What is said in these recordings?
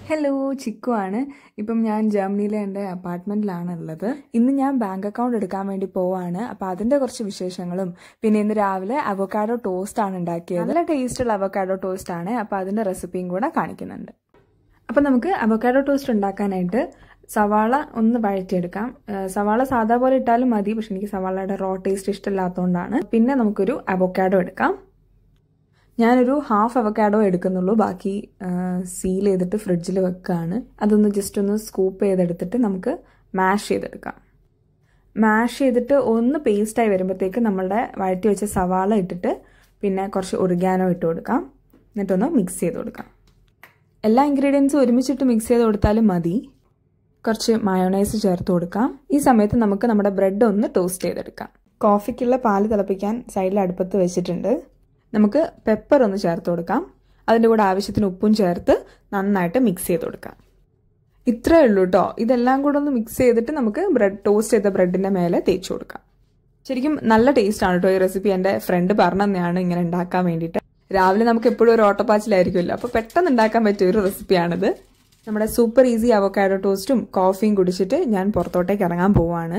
Hello chikoo ആണ് ഇപ്പം ഞാൻ ജർമ്മനിയിലെ എൻ്റെ അപ്പാർട്ട്മെൻറ്റിലാണ് ഉള്ളത് ഇന്ന് ഞാൻ ബാങ്ക് അക്കൗണ്ട് എടുക്കാൻ വേണ്ടി പോവാണ് അപ്പോൾ അതിൻ്റെ കുറച്ച് വിശേഷങ്ങളും പിന്നെ ഇന്ന് രാവിലെ അവക്കാഡോ ടോസ്റ്റ് ആണ് ഉണ്ടാക്കിയത് നല്ല ടേസ്റ്റുള്ള അവക്കാഡോ ടോസ്റ്റ് ആണ് അപ്പോൾ അതിൻ്റെ റെസിപ്പിയും കൂടെ കാണിക്കുന്നുണ്ട് അപ്പം നമുക്ക് അവക്കാഡോ ടോസ്റ്റ് ഉണ്ടാക്കാനായിട്ട് സവാള ഒന്ന് വഴറ്റിയെടുക്കാം ഏഹ് സവാള സാധാ പോലെ ഇട്ടാലും മതി പക്ഷെ എനിക്ക് സവാളയുടെ റോ ടേസ്റ്റ് ഇഷ്ടമില്ലാത്തതുകൊണ്ടാണ് പിന്നെ നമുക്കൊരു അവക്കാഡോ എടുക്കാം ഞാനൊരു ഹാഫ് അവക്കാഡോ എടുക്കുന്നുള്ളൂ ബാക്കി സീൽ ചെയ്തിട്ട് ഫ്രിഡ്ജിൽ വെക്കുകയാണ് അതൊന്ന് ജസ്റ്റ് ഒന്ന് സ്കൂപ്പ് ചെയ്തെടുത്തിട്ട് നമുക്ക് മാഷ് ചെയ്തെടുക്കാം മാഷ് ചെയ്തിട്ട് ഒന്ന് പേസ്റ്റായി വരുമ്പോഴത്തേക്ക് നമ്മളുടെ വഴറ്റി വെച്ച സവാള ഇട്ടിട്ട് പിന്നെ കുറച്ച് ഒറിഗാനോ ഇട്ട് കൊടുക്കാം എന്നിട്ടൊന്ന് മിക്സ് ചെയ്ത് കൊടുക്കാം എല്ലാ ഇൻഗ്രീഡിയൻസും ഒരുമിച്ചിട്ട് മിക്സ് ചെയ്ത് കൊടുത്താലും മതി കുറച്ച് മയോണൈസ് ചേർത്ത് കൊടുക്കാം ഈ സമയത്ത് നമുക്ക് നമ്മുടെ ബ്രെഡ് ഒന്ന് ടോസ്റ്റ് ചെയ്തെടുക്കാം കോഫിക്കുള്ള പാല് തിളപ്പിക്കാൻ സൈഡിൽ അടുപ്പത്ത് വെച്ചിട്ടുണ്ട് നമുക്ക് പെപ്പർ ഒന്ന് ചേർത്ത് കൊടുക്കാം അതിൻ്റെ കൂടെ ആവശ്യത്തിന് ഉപ്പും ചേർത്ത് നന്നായിട്ട് മിക്സ് ചെയ്ത് കൊടുക്കാം ഇത്രയേ ഉള്ളൂ കേട്ടോ ഇതെല്ലാം കൂടെ ഒന്ന് മിക്സ് ചെയ്തിട്ട് നമുക്ക് ബ്രെഡ് ടോസ്റ്റ് ചെയ്ത ബ്രെഡിൻ്റെ മേലെ തേച്ച് കൊടുക്കാം ശരിക്കും നല്ല ടേസ്റ്റ് ആണ് കേട്ടോ ഈ റെസിപ്പി എൻ്റെ ഫ്രണ്ട് പറഞ്ഞു തന്നെയാണ് ഇങ്ങനെ ഉണ്ടാക്കാൻ വേണ്ടിയിട്ട് രാവിലെ നമുക്ക് എപ്പോഴും ഒരു ഓട്ടപ്പാച്ചിലായിരിക്കുമല്ലോ അപ്പോൾ പെട്ടെന്ന് ഉണ്ടാക്കാൻ പറ്റിയ ഒരു റെസിപ്പിയാണിത് നമ്മുടെ സൂപ്പർ ഈസി അവക്കാഡോ ടോസ്റ്റും കോഫിയും കുടിച്ചിട്ട് ഞാൻ പുറത്തോട്ടേക്ക് ഇറങ്ങാൻ പോവാണ്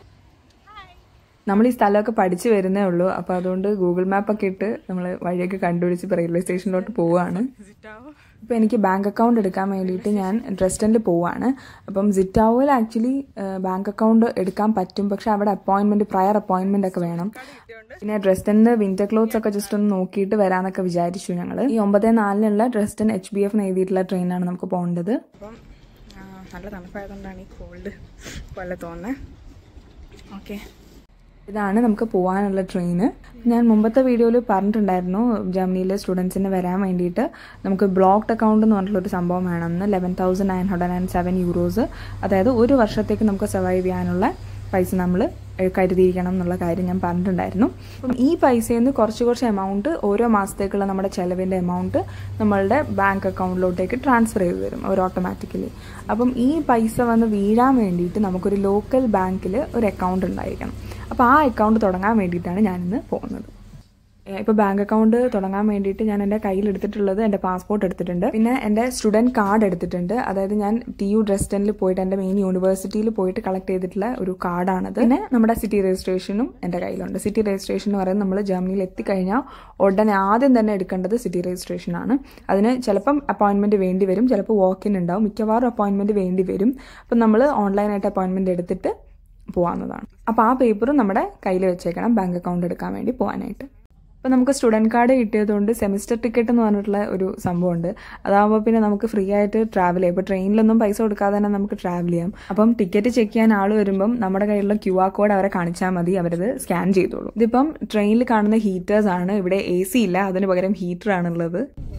നമ്മൾ ഈ സ്ഥലമൊക്കെ പഠിച്ചു വരുന്നേ ഉള്ളൂ അപ്പോൾ അതുകൊണ്ട് ഗൂഗിൾ മാപ്പൊക്കെ ഇട്ട് നമ്മൾ വഴിയൊക്കെ കണ്ടുപിടിച്ച് ഇപ്പോൾ റെയിൽവേ സ്റ്റേഷനിലോട്ട് പോവുകയാണ് ഇപ്പോൾ എനിക്ക് ബാങ്ക് അക്കൗണ്ട് എടുക്കാൻ വേണ്ടിയിട്ട് ഞാൻ ഡ്രസ്റ്റനിൽ പോവുകയാണ് അപ്പം സിറ്റാവോയിൽ ആക്ച്വലി ബാങ്ക് അക്കൗണ്ട് എടുക്കാൻ പറ്റും പക്ഷെ അവിടെ അപ്പോയിൻമെൻറ്റ് പ്രയർ അപ്പോയിൻമെൻ്റ് ഒക്കെ വേണം പിന്നെ ഡ്രസ്റ്റനിൽ വിന്റർ ക്ലോത്ത്സ് ഒക്കെ ജസ്റ്റ് ഒന്ന് നോക്കിയിട്ട് വരാമെന്നൊക്കെ വിചാരിച്ചു ഞങ്ങൾ ഈ ഒമ്പത് നാലിനുള്ള ഡ്രസ്റ്റൻ എച്ച് ബി എഫ് എഴുതിയിട്ടുള്ള ട്രെയിനാണ് നമുക്ക് പോകേണ്ടത് അപ്പം ആ, നല്ല തണുപ്പായതുകൊണ്ടാണ് ഈ കോൾഡ് പോലെ തോന്നുന്നത് ഓക്കെ ഇതാണ് നമുക്ക് പോകാനുള്ള ട്രെയിന് ഞാൻ മുമ്പത്തെ വീഡിയോയിൽ പറഞ്ഞിട്ടുണ്ടായിരുന്നു ജർമ്മനിയിലെ സ്റ്റുഡൻസിന് വരാൻ വേണ്ടിയിട്ട് നമുക്ക് ബ്ലോക്ക്ഡ് അക്കൗണ്ട് എന്ന് പറഞ്ഞിട്ടുള്ള ഒരു സംഭവം വേണമെന്ന് eleven thousand nine hundred and seven euros അതായത് ഒരു വർഷത്തേക്ക് നമുക്ക് സർവൈവ് ചെയ്യാനുള്ള പൈസ നമ്മൾ കരുതിയിരിക്കണം എന്നുള്ള കാര്യം ഞാൻ പറഞ്ഞിട്ടുണ്ടായിരുന്നു അപ്പം ഈ പൈസയിൽ നിന്ന് കുറച്ച് കുറച്ച് എമൗണ്ട് ഓരോ മാസത്തേക്കുള്ള നമ്മുടെ ചിലവിൻ്റെ എമൗണ്ട് നമ്മളുടെ ബാങ്ക് അക്കൗണ്ടിലോട്ടേക്ക് ട്രാൻസ്ഫർ ചെയ്ത് തരും അവർ ഓട്ടോമാറ്റിക്കലി അപ്പം ഈ പൈസ വന്ന് വീഴാൻ വേണ്ടിയിട്ട് നമുക്കൊരു ലോക്കൽ ബാങ്കിൽ ഒരു അക്കൗണ്ട് ഉണ്ടായിരിക്കണം അപ്പോൾ ആ അക്കൗണ്ട് തുടങ്ങാൻ വേണ്ടിയിട്ടാണ് ഞാനിന്ന് പോകുന്നത് ഇപ്പോൾ ബാങ്ക് അക്കൗണ്ട് തുടങ്ങാൻ വേണ്ടിയിട്ട് ഞാൻ എൻ്റെ കയ്യിൽ എടുത്തിട്ടുള്ളത് എൻ്റെ പാസ്പോർട്ട് എടുത്തിട്ടുണ്ട് പിന്നെ എൻ്റെ സ്റ്റുഡൻറ് കാർഡ് എടുത്തിട്ടുണ്ട് അതായത് ഞാൻ ടി യു ഡ്രസ്റ്റനിൽ പോയിട്ട് എൻ്റെ മെയിൻ യൂണിവേഴ്സിറ്റിയിൽ പോയിട്ട് കളക്ട് ചെയ്തിട്ടുള്ള ഒരു കാർഡാണത് പിന്നെ നമ്മുടെ സിറ്റി രജിസ്ട്രേഷനും എൻ്റെ കയ്യിലുണ്ട് സിറ്റി രജിസ്ട്രേഷൻ എന്ന് പറയുന്നത് നമ്മൾ ജർമ്മനിയിൽ എത്തിക്കഴിഞ്ഞാൽ ഉടനെ ആദ്യം തന്നെ എടുക്കേണ്ടത് സിറ്റി രജിസ്ട്രേഷൻ ആണ് അതിന് ചിലപ്പം അപ്പോയിൻമെൻറ്റ് വേണ്ടി വരും ചിലപ്പോൾ വാക്കിൻ ഉണ്ടാവും മിക്കവാറും അപ്പോയിൻമെൻറ്റ് വേണ്ടി വരും അപ്പം നമ്മൾ ഓൺലൈനായിട്ട് അപ്പോയിൻമെൻറ്റ് എടുത്തിട്ട് പോകാവുന്നതാണ് അപ്പോൾ ആ പേപ്പറും നമ്മുടെ കയ്യിൽ വെച്ചേക്കണം ബാങ്ക് അക്കൗണ്ട് എടുക്കാൻ വേണ്ടി പോകാനായിട്ട് അപ്പോൾ നമുക്ക് സ്റ്റുഡൻറ് കാർഡ് കിട്ടിയതുകൊണ്ട് സെമിസ്റ്റർ ടിക്കറ്റ് എന്ന് പറഞ്ഞിട്ടുള്ള ഒരു സംഭവമുണ്ട് അതാകുമ്പോൾ പിന്നെ നമുക്ക് ഫ്രീ ആയിട്ട് ട്രാവൽ ചെയ്യാം ഇപ്പോൾ ട്രെയിനിലൊന്നും പൈസ കൊടുക്കാതെ തന്നെ നമുക്ക് ട്രാവൽ ചെയ്യാം അപ്പം ടിക്കറ്റ് ചെക്ക് ചെയ്യാൻ ആൾ വരുമ്പം നമ്മുടെ കയ്യിലുള്ള ക്യു ആർ കോഡ് അവരെ കാണിച്ചാൽ മതി അവരത് സ്കാൻ ചെയ്തോളൂ ഇതിപ്പം ട്രെയിനിൽ കാണുന്ന ഹീറ്റേഴ്സ് ആണ് ഇവിടെ എ സി ഇല്ല അതിന് പകരം ഹീറ്റർ ആണുള്ളത്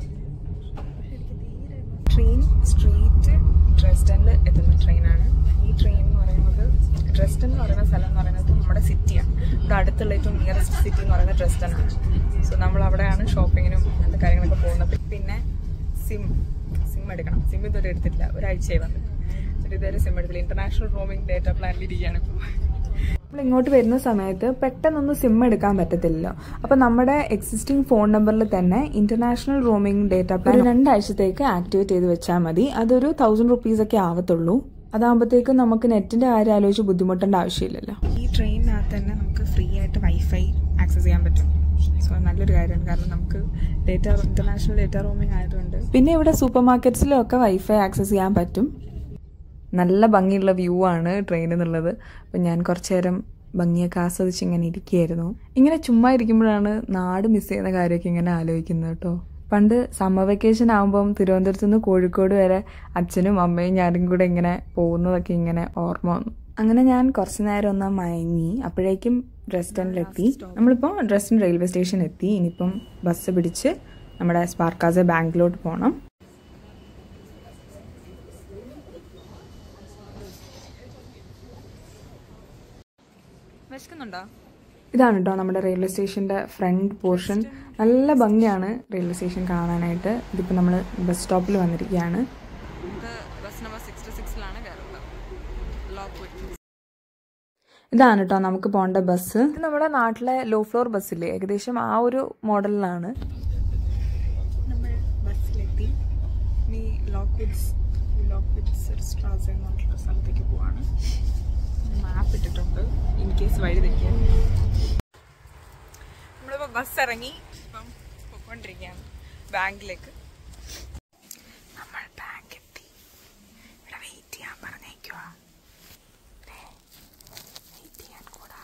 ട്രെയിൻ സ്ട്രീറ്റ് ഡ്രസ്റ്റനിൽ എത്തുന്ന ട്രെയിനാണ് ഈ ട്രെയിൻ എന്ന് പറയുന്നത് ഡ്രസ്റ്റൻ എന്ന് പറയുന്ന സ്ഥലം എന്ന് പറയുന്നത് നമ്മുടെ സിറ്റിയാണ് ഇവിടെ അടുത്തുള്ള ഏറ്റവും നിയറസ്റ്റ് സിറ്റി എന്ന് പറയുന്നത് ഡ്രസ്റ്റൻ ആണ് സോ നമ്മൾ അവിടെയാണ് ഷോപ്പിങ്ങിനും അങ്ങനത്തെ കാര്യങ്ങളൊക്കെ പോകുന്നത് പിന്നെ സിം സിം എടുക്കണം സിം ഇതുവരെ എടുത്തിട്ടില്ല ഒരാഴ്ചയായി വന്ന് എന്നിട്ട് ഇതുവരെ സിം എടുത്തില്ല ഇന്റർനാഷണൽ റോമിംഗ് ഡേറ്റ പ്ലാനിലിരിക്കുകയാണ് ഇപ്പോൾ നമ്മൾ ഇങ്ങോട്ട് വരുന്ന സമയത്ത് പെട്ടെന്നൊന്നും സിം എടുക്കാൻ പറ്റത്തില്ലല്ലോ അപ്പോൾ നമ്മുടെ എക്സിസ്റ്റിംഗ് ഫോൺ നമ്പറിൽ തന്നെ ഇന്റർനാഷണൽ റോമിംഗ് ഡേറ്റ പ്ലാൻ ഒരു രണ്ടാഴ്ചത്തേക്ക് ആക്ടിവേറ്റ് ചെയ്ത് വെച്ചാൽ മതി അതൊരു തൗസൻഡ് റുപ്പീസ് ഒക്കെ ആവത്തുള്ളൂ അതാകുമ്പോഴത്തേക്കും നമുക്ക് നെറ്റിന്റെ കാര്യം ആലോചിച്ച് ബുദ്ധിമുട്ടേണ്ട ആവശ്യമില്ലല്ലോ ഈ ട്രെയിനിനകത്ത് തന്നെ നമുക്ക് ഫ്രീ ആയിട്ട് വൈഫൈ ആക്സസ് ചെയ്യാൻ പറ്റും സോ നല്ലൊരു കാര്യമാണ് കാരണം നമുക്ക് ഡേറ്റ ഇന്റർനാഷണൽ ഡേറ്റ റോമിംഗ് ആയതുകൊണ്ട് പിന്നെ ഇവിടെ സൂപ്പർ മാർക്കറ്റ്സിലും ഒക്കെ വൈഫൈ ആക്സസ് ചെയ്യാൻ പറ്റും നല്ല ഭംഗിയുള്ള വ്യൂ ആണ് ട്രെയിൻ എന്നുള്ളത് അപ്പം ഞാൻ കുറച്ചു നേരം ഭംഗിയൊക്കെ ആസ്വദിച്ച് ഇങ്ങനെ ഇരിക്കുകയായിരുന്നു ഇങ്ങനെ ചുമ്മാ ഇരിക്കുമ്പോഴാണ് നാട് മിസ് ചെയ്യുന്ന കാര്യമൊക്കെ ഇങ്ങനെ ആലോചിക്കുന്നത് കേട്ടോ പണ്ട് സമ്മർ വെക്കേഷൻ ആകുമ്പം തിരുവനന്തപുരത്ത് നിന്ന് കോഴിക്കോട് വരെ അച്ഛനും അമ്മയും ഞാനും കൂടെ ഇങ്ങനെ പോകുന്നതൊക്കെ ഇങ്ങനെ ഓർമ്മ വന്നു അങ്ങനെ ഞാൻ കുറച്ച് നേരം ഒന്ന് മയങ്ങി അപ്പോഴേക്കും ഡ്രസ്റ്റനിലെത്തി നമ്മളിപ്പോൾ ഡ്രസ്റ്റൻ റെയിൽവേ സ്റ്റേഷൻ എത്തി ഇനിയിപ്പം ബസ് പിടിച്ച് നമ്മുടെ സ്പാർക്കാസെ ബാങ്കിലോട്ട് പോകണം വിശക്കുന്നുണ്ടോ ഇതാണ് കേട്ടോ നമ്മുടെ റെയിൽവേ സ്റ്റേഷൻ്റെ ഫ്രണ്ട് പോർഷൻ നല്ല ഭംഗിയാണ് റെയിൽവേ സ്റ്റേഷൻ കാണാനായിട്ട് ഇതിപ്പോൾ നമ്മൾ ബസ് സ്റ്റോപ്പിൽ വന്നിരിക്കുകയാണ് ബസ് നമ്പർ സിക്സ്റ്റി സിക്സിലാണ് കയറുന്നത് ലോക്ക് ഇതാണ് കേട്ടോ നമുക്ക് പോകേണ്ട ബസ് ഇത് നമ്മുടെ നാട്ടിലെ ലോ ഫ്ലോർ ബസ്സില്ലേ ഏകദേശം ആ ഒരു മോഡലിലാണ് നമ്മൾ ബസ്സിലെത്തി ഇനി ലോക്ക് ലോക്വിറ്റ്സ് ലോക്വിറ്റ്സ് സ്ട്രാസ് എന്ന് പറഞ്ഞിട്ടുള്ള സ്ഥലത്തേക്ക് പോവാണ് മാപ്പ് ഇട്ടിട്ടുണ്ട് ഇൻ കേസ് വഴി തെറ്റിയാൽ നമ്മളിപ്പോൾ ബസ് ഇറങ്ങി ഇപ്പം പോയിക്കൊണ്ടിരിക്കുകയാണ് ബാങ്കിലേക്ക് നമ്മൾ ബാങ്ക് എത്തി ഇവിടെ വെയിറ്റ് ചെയ്യാൻ പറഞ്ഞേക്കുക വെയിറ്റ് ചെയ്യാൻ കൂടാ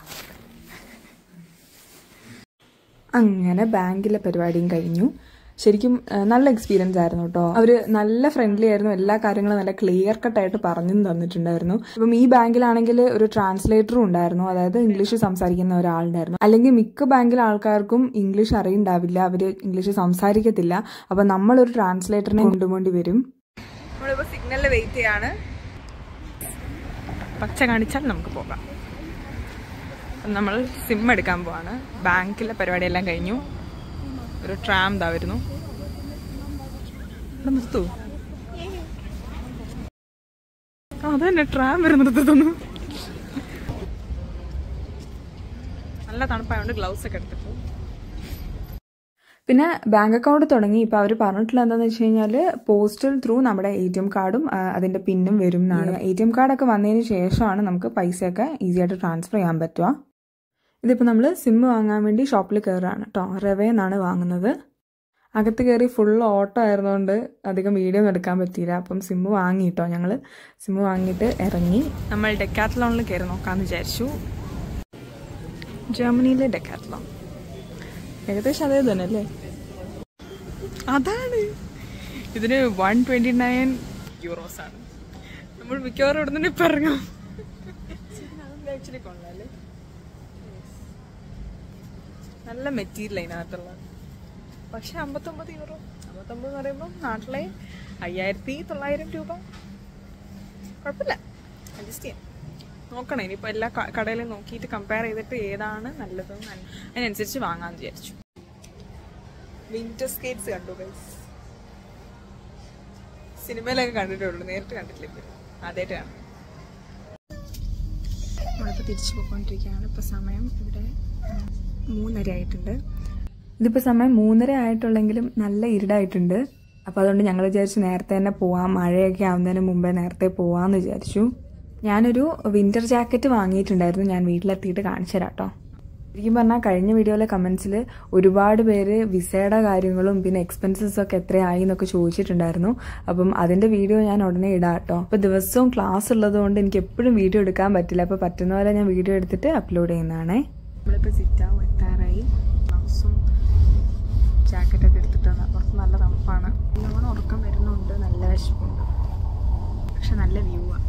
അങ്ങനെ ബാങ്കിലെ പരിപാടിയും കഴിഞ്ഞു ശരിക്കും ആ, നല്ല എക്സ്പീരിയൻസ് ആയിരുന്നു കേട്ടോ അവർ നല്ല ഫ്രണ്ട്ലി ആയിരുന്നു എല്ലാ കാര്യങ്ങളും നല്ല ക്ലിയർ കട്ടായിട്ട് പറഞ്ഞും തന്നിട്ടുണ്ടായിരുന്നു ഇപ്പം ഈ ബാങ്കിലാണെങ്കിൽ ഒരു ട്രാൻസ്ലേറ്ററും ഉണ്ടായിരുന്നു അതായത് ഇംഗ്ലീഷ് സംസാരിക്കുന്ന ഒരാളുണ്ടായിരുന്നു അല്ലെങ്കിൽ മിക്ക ബാങ്കിലെ ആൾക്കാർക്കും ഇംഗ്ലീഷ് അറിയുണ്ടാവില്ല അവർ ഇംഗ്ലീഷ് സംസാരിക്കത്തില്ല അപ്പം നമ്മളൊരു ട്രാൻസ്ലേറ്ററിനെ കൊണ്ടുപോണ്ടി വരും നമ്മളിപ്പോൾ സിഗ്നലിൽ വെയിറ്റ് ചെയ്യാണ് പച്ച കാണിച്ചാൽ നമുക്ക് പോകാം അപ്പം നമ്മൾ സിം എടുക്കാൻ പോവാണ് ബാങ്കിലെ പരിപാടിയെല്ലാം കഴിഞ്ഞു ഒരു ട്രാം ഇതാ വരുന്നു ഇവിടെ നിർത്തൂ ആ അത് തന്നെ ട്രാം വരെ നിർത്തുന്നു നല്ല തണുപ്പായതുകൊണ്ട് ഗ്ലൗസ് ഒക്കെ എടുത്തിട്ടു പിന്നെ ബാങ്ക് അക്കൗണ്ട് തുടങ്ങി ഇപ്പൊ അവർ പറഞ്ഞിട്ടുള്ള എന്താന്ന് വെച്ച് കഴിഞ്ഞാൽ പോസ്റ്റൽ ത്രൂ നമ്മുടെ എ ടി എം കാർഡും ആ, അതിന്റെ പിന്നും വരും എന്നാണ് എ ടി എം കാർഡൊക്കെ വന്നതിന് ശേഷമാണ് നമുക്ക് പൈസയൊക്കെ ഈസി ആയിട്ട് ട്രാൻസ്ഫർ ചെയ്യാൻ പറ്റുക ഇതിപ്പോൾ നമ്മൾ സിം വാങ്ങാൻ വേണ്ടി ഷോപ്പിൽ കയറുകയാണ് കേട്ടോ റവേ എന്നാണ് വാങ്ങുന്നത് അകത്ത് കയറി ഫുൾ ഓട്ടോ ആയിരുന്നുകൊണ്ട് അധികം വീഡിയോ ഒന്നും എടുക്കാൻ പറ്റിയില്ല അപ്പം സിം വാങ്ങി കേട്ടോ ഞങ്ങൾ സിം വാങ്ങിയിട്ട് ഇറങ്ങി നമ്മൾ ഡെക്കാത്ലോണിൽ കയറി നോക്കാമെന്ന് വിചാരിച്ചു ജർമ്മനിയിലെ ഡെക്കാത്ലോൺ ഏകദേശം അതേ തന്നെ അല്ലേ അതാണ് ഇതിന് വൺ ട്വന്റി നയൻ യൂറോസ് ആണ് നമ്മൾ മിക്കവാറും ഇവിടെ നിന്ന് ഇപ്പം ഇറങ്ങും ആക്ച്വലി കൊള്ളാല്ലേ നല്ല മെറ്റീരിയൽ അതിനകത്തുള്ള പക്ഷെ അമ്പത്തൊമ്പത് യൂറോ അമ്പത്തൊമ്പത് എന്ന് പറയുമ്പോൾ നാട്ടിലെ അയ്യായിരത്തി തൊള്ളായിരം രൂപ കുഴപ്പമില്ല അഡ്ജസ്റ്റ് ചെയ്യാം നോക്കണം ഇനിയിപ്പോൾ എല്ലാ ക- കടയിലും നോക്കിയിട്ട് കമ്പയർ ചെയ്തിട്ട് ഏതാണ് നല്ലത് അതിനനുസരിച്ച് വാങ്ങാമെന്ന് വിചാരിച്ചു വിന്റർ സ്കേറ്റ്സ് കണ്ടു ഗൈസ് സിനിമയിലൊക്കെ കണ്ടിട്ടേ ഉള്ളൂ നേരിട്ട് കണ്ടിട്ടില്ല ഇപ്പോഴും ആദ്യമായിട്ട് കാണും നമ്മളിപ്പോൾ തിരിച്ചു പോയിക്കൊണ്ടിരിക്കുകയാണ് ഇപ്പോൾ സമയം ഇവിടെ ഉം, മൂന്നര ആയിട്ടുണ്ട് ഇതിപ്പോൾ സമയം മൂന്നര ആയിട്ടുള്ളെങ്കിലും നല്ല ഇരുടായിട്ടുണ്ട് അപ്പോൾ അതുകൊണ്ട് ഞങ്ങൾ വിചാരിച്ചു നേരത്തെ തന്നെ പോവാം മഴയൊക്കെ ആവുന്നതിന് മുമ്പേ നേരത്തെ പോവാമെന്ന് വിചാരിച്ചു ഞാനൊരു വിന്റർ ജാക്കറ്റ് വാങ്ങിയിട്ടുണ്ടായിരുന്നു ഞാൻ വീട്ടിലെത്തിയിട്ട് കാണിച്ചു തരാം കേട്ടോ ശരിക്കും പറഞ്ഞാൽ കഴിഞ്ഞ വീഡിയോയിലെ കമൻസിൽ ഒരുപാട് പേര് വിസയുടെ കാര്യങ്ങളും പിന്നെ എക്സ്പെൻസസ് ഒക്കെ എത്രയായി എന്നൊക്കെ ചോദിച്ചിട്ടുണ്ടായിരുന്നു അപ്പം അതിന്റെ വീഡിയോ ഞാൻ ഉടനെ ഇടാം കേട്ടോ അപ്പോൾ ദിവസവും ക്ലാസ് ഉള്ളത് കൊണ്ട് എനിക്ക് എപ്പോഴും വീഡിയോ എടുക്കാൻ പറ്റില്ല അപ്പോൾ പറ്റുന്ന പോലെ ഞാൻ വീഡിയോ എടുത്തിട്ട് അപ്ലോഡ് ചെയ്യുന്നതാണേ നമ്മളിപ്പോൾ സിറ്റാവും എത്താറായി ഗ്ലൗസും ജാക്കറ്റൊക്കെ എടുത്തിട്ടാണ് പുറത്ത് നല്ല തണുപ്പാണ് നല്ലോണം ഉറക്കം വരുന്നുണ്ട് നല്ല വിശപ്പുണ്ട് പക്ഷെ നല്ല വ്യൂ ആണ്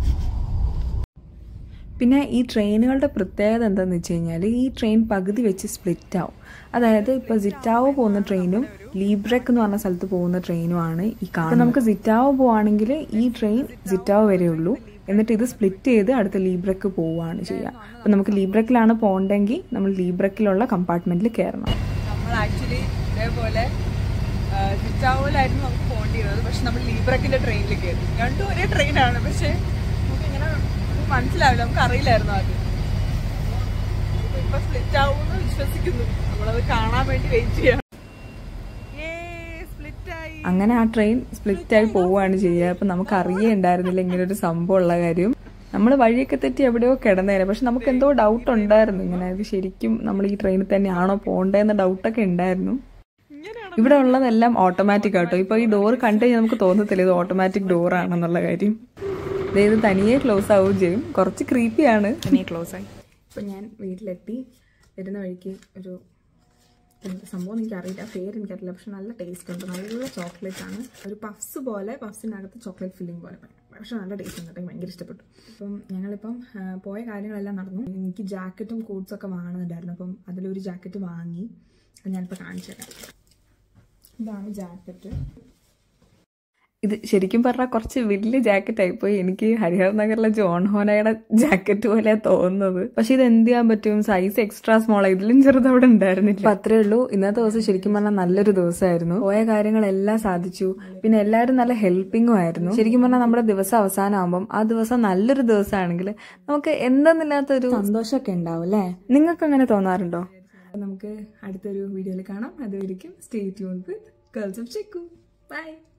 പിന്നെ ഈ ട്രെയിനുകളുടെ പ്രത്യേകത എന്താണെന്ന് വെച്ച് കഴിഞ്ഞാൽ ഈ ട്രെയിൻ പകുതി വെച്ച് സ്പ്ലിറ്റ് ആവും അതായത് ഇപ്പോൾ സിറ്റാവോ പോകുന്ന ട്രെയിനും ലീബ്രക്ക് എന്ന് പറഞ്ഞ സ്ഥലത്ത് പോകുന്ന ട്രെയിനുമാണ് ഈ കാണുന്നത് നമുക്ക് സിറ്റാവോ പോവാണെങ്കിൽ ഈ ട്രെയിൻ സിറ്റാവോ വരെ ഉള്ളൂ എന്നിട്ട് ഇത് സ്പ്ലിറ്റ് ചെയ്ത് അടുത്ത ലീബ്രക്ക് പോവുകയാണ് ചെയ്യുക അപ്പം നമുക്ക് ലീബ്രക്കിലാണ് പോകണ്ടെങ്കിൽ നമ്മൾ ലീബ്രക്കിലുള്ള കമ്പാർട്ട്മെന്റിൽ കയറണം നമ്മൾ ആക്ച്വലി ഇതേപോലെ സിറ്റാവോലായിരുന്നു നമുക്ക് പോകേണ്ടിയിരുന്നത് പക്ഷെ നമ്മൾ ലീബ്രക്കിന്റെ ട്രെയിനിൽ കയറി രണ്ടും ഒരേ ട്രെയിനാണ് പക്ഷെ നമുക്ക് ഇങ്ങനെ ഒന്നും മനസ്സിലാവില്ല നമുക്ക് അറിയില്ലായിരുന്നു ആദ്യം ഇപ്പൊ ഇപ്പൊ സ്പ്ലിറ്റ് ആവുമെന്ന് വിശ്വസിക്കുന്നു നമ്മളത് കാണാൻ വേണ്ടി വെയിറ്റ് ചെയ്യണം സ്പ്ലിറ്റ് ആയി അങ്ങനെ ആ ട്രെയിൻ സ്പ്ലിറ്റ് ആയി പോവുകയാണ് ചെയ്യുക അപ്പം നമുക്ക് അറിയേ ഉണ്ടായിരുന്നില്ല ഇങ്ങനെ ഒരു സംഭവം ഉള്ള കാര്യം നമ്മൾ വഴിയൊക്കെ തെറ്റി എവിടെയോ കിടന്നേനെ പക്ഷെ നമുക്ക് എന്തോ ഡൗട്ട് ഉണ്ടായിരുന്നു ഇങ്ങനെ ഇത് ശരിക്കും നമ്മൾ ഈ ട്രെയിനിൽ തന്നെയാണോ പോകേണ്ടതെന്ന ഡൗട്ടൊക്കെ ഉണ്ടായിരുന്നു ഇവിടെ ഉള്ളതെല്ലാം ഓട്ടോമാറ്റിക് ആട്ടോ ഇപ്പൊ ഈ ഡോർ കണ്ടു കഴിഞ്ഞാൽ നമുക്ക് തോന്നത്തില്ല ഇത് ഓട്ടോമാറ്റിക് ഡോർ ആണെന്നുള്ള കാര്യം ദേ ഇത് തനിയെ ക്ലോസ് ആവുകയും ചെയ്യും കുറച്ച് ക്രീപ്പിയാണ് തന്നെ ക്ലോസ് ആയി ഇപ്പം ഞാൻ വീട്ടിലെത്തി വരുന്ന വഴിക്ക് ഒരു എന്ത് സംഭവം എനിക്കറിയില്ല പേര് എനിക്കറിയില്ല പക്ഷെ നല്ല ടേസ്റ്റ് ഉണ്ട് നല്ല ചോക്ലേറ്റ് ആണ് ഒരു പഫ്സ് പോലെ പഫ്സിനകത്ത് ചോക്ലേറ്റ് ഫില്ലിംഗ് പോലെ പക്ഷെ നല്ല ടേസ്റ്റ് ഉണ്ട് കേട്ടോ. എനിക്ക് ഭയങ്കര ഇഷ്ടപ്പെട്ടു അപ്പം ഞങ്ങളിപ്പം ആ, പോയ കാര്യങ്ങളെല്ലാം നടന്നു എനിക്ക് ജാക്കറ്റും കോട്ട്സും ഒക്കെ വാങ്ങുന്നുണ്ടായിരുന്നു അപ്പം അതിലൊരു ജാക്കറ്റ് വാങ്ങി അത് ഞാനിപ്പോൾ കാണിച്ചു തരാം ഇതാണ് ജാക്കറ്റ് ഇത് ശരിക്കും പറഞ്ഞാൽ കുറച്ച് വലിയ ജാക്കറ്റ് ആയിപ്പോയി എനിക്ക് ഹരിഹർ നഗറിലെ ജോൺ ഹോനയുടെ ജാക്കറ്റ് പോലെ തോന്നുന്നത് പക്ഷെ ഇത് എന്ത് ചെയ്യാൻ പറ്റും സൈസ് എക്സ്ട്രാ സ്മോൾ ഇതിലും ചെറുത് അവിടെ ഉണ്ടായിരുന്നില്ല അപ്പൊ അത്രേ ഉള്ളൂ ഇന്നത്തെ ദിവസം ശരിക്കും പറഞ്ഞാൽ നല്ലൊരു ദിവസമായിരുന്നു പോയ കാര്യങ്ങളെല്ലാം സാധിച്ചു പിന്നെ എല്ലാവരും നല്ല ഹെൽപ്പിംഗും ആയിരുന്നു ശരിക്കും പറഞ്ഞാൽ നമ്മുടെ ദിവസം അവസാനമാകുമ്പം ആ ദിവസം നല്ലൊരു ദിവസമാണെങ്കിൽ നമുക്ക് എന്തെന്നില്ലാത്തൊരു സന്തോഷമൊക്കെ ഉണ്ടാവും അല്ലേ നിങ്ങൾക്ക് അങ്ങനെ തോന്നാറുണ്ടോ നമുക്ക് അടുത്തൊരു വീഡിയോയിൽ കാണാം അതുവരിക്കും stay tune with girls of ചെക്കു ബൈ